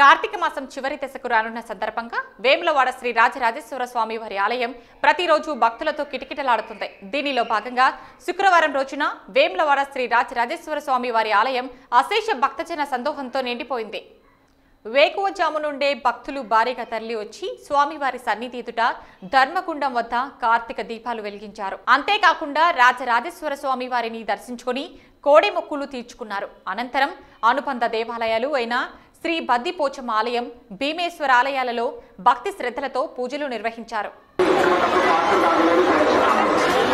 కార్తీక మాసం చివరి దశకు రానున్న సందర్భంగా వేములవాడ శ్రీ రాజరాజేశ్వర స్వామి వారి ఆలయం ప్రతిరోజు భక్తులతో కిటకిటలాడుతుంది దీనిలో భాగంగా శుక్రవారం రోజున వేములవాడ శ్రీ రాజరాజేశ్వర స్వామి వారి ఆలయం అశేష భక్తజన సందోహంతో నిండిపోయింది వేకువజాము నుండే భక్తులు భారీగా తరలి వచ్చి స్వామివారి సన్నిధి ఎదుట ధర్మగుండం వద్ద కార్తీక దీపాలు వెలిగించారు అంతేకాకుండా రాజరాజేశ్వర స్వామి వారిని దర్శించుకొని కోడె మొక్కులు తీర్చుకున్నారు అనంతరం అనుబంధ దేవాలయాలు అయిన శ్రీ బద్దిపోచమ్మ ఆలయం భీమేశ్వర ఆలయాలలో భక్తి శ్రద్ధలతో పూజలు నిర్వహించారు పాత్ర